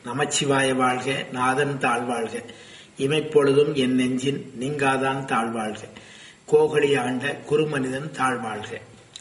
நமச்சிவாய வாழ்க நாதன் தாழ்வாழ்க இமைப்பொழுதும் என் நெஞ்சின் நீங்காதான் தாழ்வாழ்க கோகலி ஆண்ட குருமனிதன் தாழ்வாழ்க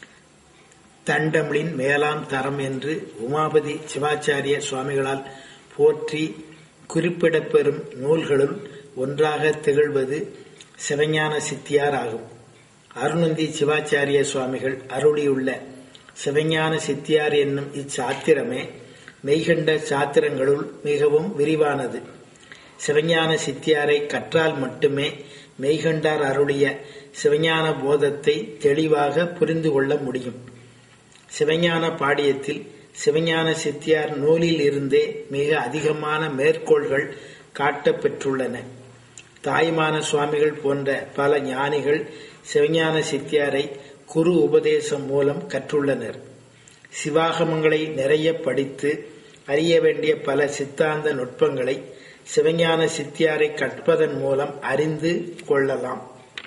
தண்டமிழின் மேலாம் தரம் என்று உமாபதி சிவாச்சாரிய சுவாமிகளால் போற்றி குறிப்பிடப்பெறும் நூல்களுள் ஒன்றாக திகழ்வது சிவஞான சித்தியார் ஆகும் அருணந்தி சிவாச்சாரிய சுவாமிகள் அருளியுள்ள சிவஞான சித்தியார் என்னும் இச்சாத்திரமே மெய்கண்ட சாத்திரங்களுள் மிகவும் விரிவானது சிவஞான சித்தியாரை கற்றால் மட்டுமே மெய்கண்டார் அருளிய சிவஞான போதத்தை தெளிவாக புரிந்து கொள்ள முடியும் சிவஞான பாடியத்தில் சிவஞான சித்தியார் நூலில் இருந்தே மிக அதிகமான மேற்கோள்கள் காட்டப்பெற்றுள்ளன தாய்மான சுவாமிகள் போன்ற பல ஞானிகள் சிவஞான சித்தியாரை குரு உபதேசம் மூலம் கற்றுள்ளனர் சிவாகமங்களை நிறைய படித்து அறிய வேண்டிய பல சித்தாந்த நுட்பங்களை சிவஞான சித்தியாரை கற்பதன் மூலம் அறிந்து கொள்ளலாம்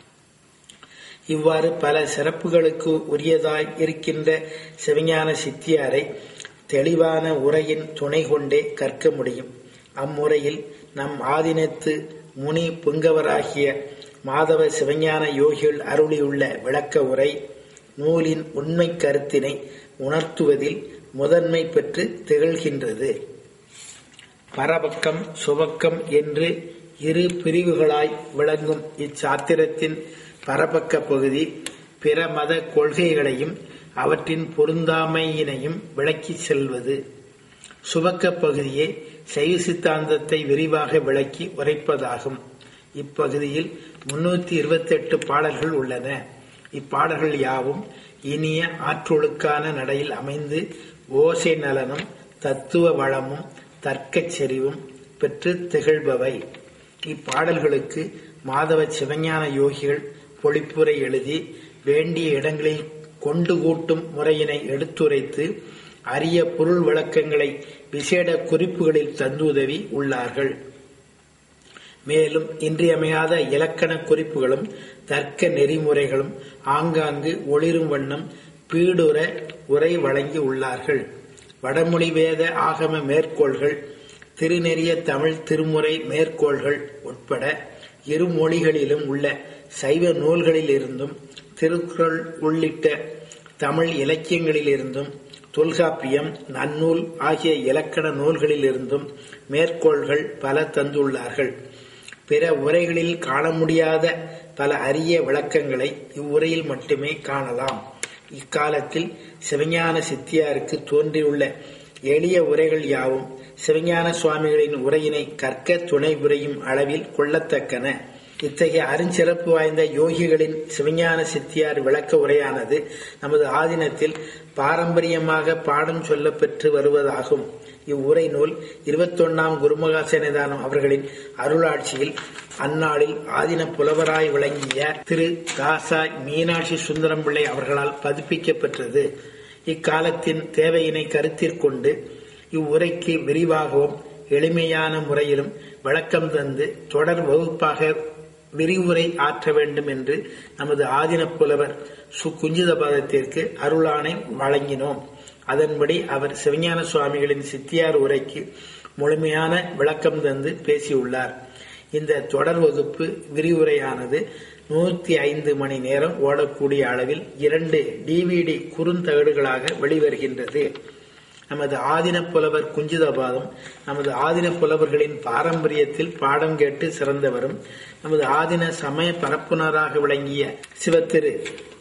இவ்வாறு பல சிறப்புகளுக்கு உரியதாய் இருக்கின்ற சிவஞான சித்தியாரை தெளிவான உரையின் துணை கொண்டே கற்க முடியும் அம்முறையில் நம் ஆதினத்து முனி புங்கவராகிய மாதவ சிவஞான யோகிகள் அருளியுள்ள விளக்க உரை நூலின் உண்மை கருத்தினை உணர்த்துவதில் முதன்மை பெற்று திகழ்கின்றது பரபக்கம் சுபக்கம் என்று இரு பிரிவுகளாய் விளங்கும் இச்சாத்திரத்தின் பரபக்க பகுதி பிற மத கொள்கைகளையும் அவற்றின் பொருந்தாமையினையும் விளக்கிச் செல்வது சுபக்க பகுதியே சைவ சித்தாந்தத்தை விரிவாக விளக்கி உரைப்பதாகும் இப்பகுதியில் முன்னூத்தி இருபத்தி எட்டு பாடல்கள் உள்ளன இப்பாடல்கள் யாவும் இனிய ஆற்றொழுக்கான நடையில் அமைந்து ஓசை நலனும் தத்துவ வளமும் தர்க்கச் செறிவும் பெற்று திகழ்பவை இப்பாடல்களுக்கு மாதவ சிவஞான யோகிகள் பொழிப்புரை எழுதி வேண்டிய இடங்களில் கொண்டு கூட்டும் முறையினை எடுத்துரைத்து அரிய பொருள் விளக்கங்களை விசேட குறிப்புகளில் தந்துதவி உள்ளார்கள் மேலும் இன்றியமையாத இலக்கண குறிப்புகளும் தர்க்க நெறிமுறைகளும் ஆங்காங்கு ஒளிரும் வண்ணம் பீடுர உரை வழங்கி உள்ளார்கள் வடமொழி வேத ஆகம மேற்கோள்கள் திருநெறிய தமிழ் திருமுறை மேற்கோள்கள் உட்பட இரு மொழிகளிலும் உள்ள சைவ நூல்களிலிருந்தும் திருக்குறள் உள்ளிட்ட தமிழ் இலக்கியங்களிலிருந்தும் தொல்காப்பியம் நன்னூல் ஆகிய இலக்கண நூல்களிலிருந்தும் மேற்கோள்கள் பல தந்துள்ளார்கள் பிற உரைகளில் காண முடியாத பல அரிய விளக்கங்களை இவ்வுரையில் மட்டுமே காணலாம் இக்காலத்தில் சிவஞான சித்தியாருக்கு தோன்றியுள்ள எளிய உரைகள் யாவும் சிவஞான சுவாமிகளின் உரையினை கற்க துணை புரியும் அளவில் கொள்ளத்தக்கன இத்தகைய அருஞ்சிறப்பு வாய்ந்த யோகிகளின் சிவஞான சித்தியார் விளக்க உரையானது நமது ஆதீனத்தில் பாரம்பரியமாக பாடம் சொல்ல பெற்று வருவதாகும் இவ்வுரை நூல் இருபத்தொன்னாம் குருமகா சேனதானம் அவர்களின் அருளாட்சியில் அந்நாளில் ஆதின புலவராய் விளங்கிய திரு காசா மீனாட்சி சுந்தரம் பிள்ளை அவர்களால் பதிப்பிக்கப்பெற்றது இக்காலத்தின் தேவையினை கருத்திற்கொண்டு இவ்வுரைக்கு விரிவாகவும் எளிமையான முறையிலும் விளக்கம் தந்து தொடர் வகுப்பாக விரிவுரை ஆற்ற வேண்டும் என்று நமது ஆதின புலவர் சு குஞ்சிதபாதத்திற்கு அருளானை வழங்கினோம் அதன்படி அவர் சிவஞான சுவாமிகளின் சித்தியார் உரைக்கு முழுமையான விளக்கம் தந்து பேசியுள்ளார் இந்த தொடர் வகுப்பு விரிவுரையானது நூத்தி ஐந்து மணி நேரம் ஓடக்கூடிய அளவில் இரண்டு டிவிடி குறுந்தகடுகளாக வெளிவருகின்றது நமது ஆதின புலவர் குஞ்சிதபாதம் நமது ஆதின புலவர்களின் பாரம்பரியத்தில் பாடம் கேட்டு சிறந்தவரும் நமது ஆதின சமய பரப்புனராக விளங்கிய சிவத்திரு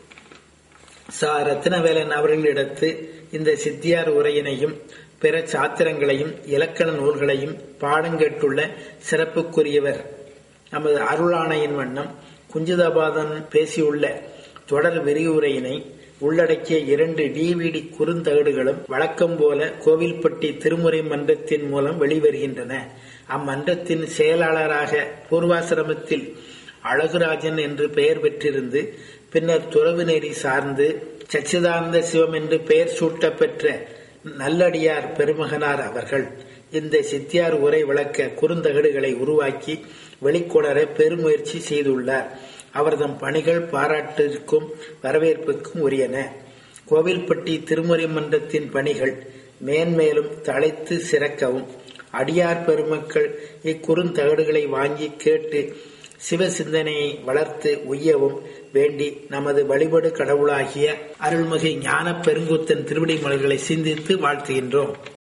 சா ரத்னவேலன் அவர்களிடத்து இந்த சித்தியார் உரையினையும் பிற சாத்திரங்களையும் இலக்கண நூல்களையும் பாடங்கேட்டுள்ள சிறப்புக்குரியவர் நமது அருளாணையின் வண்ணம் குஞ்சிதாபாதன் பேசியுள்ள தொடர் விரிவுரையினை உள்ளடக்கிய இரண்டு டிவிடி குறுந்தகடுகளும் வழக்கம் போல கோவில்பட்டி திருமுறை மன்றத்தின் மூலம் வெளிவருகின்றன அம்மன்றத்தின் செயலாளராக பூர்வாசிரமத்தில் அழகுராஜன் என்று பெயர் பெற்றிருந்து பின்னர் துறவு நெறி சார்ந்து சச்சிதானந்த சிவம் என்று பெயர் சூட்ட பெற்ற நல்லடியார் பெருமகனார் அவர்கள் இந்த சித்தியார் உரை விளக்க குறுந்தகடுகளை உருவாக்கி வெளிக்கொணர பெருமுயற்சி செய்துள்ளார் அவர்தம் பணிகள் பாராட்டிற்கும் வரவேற்புக்கும் உரியன கோவில்பட்டி திருமுறை மன்றத்தின் பணிகள் மேன்மேலும் தழைத்து சிறக்கவும் அடியார் பெருமக்கள் இக்குறுந்தகடுகளை வாங்கி கேட்டு சிவ சிந்தனையை வளர்த்து உய்யவும் வேண்டி நமது வழிபடு கடவுளாகிய அருள்மிகு ஞான பெருங்குத்தன் திருவடி மலர்களை சிந்தித்து வாழ்த்துகின்றோம்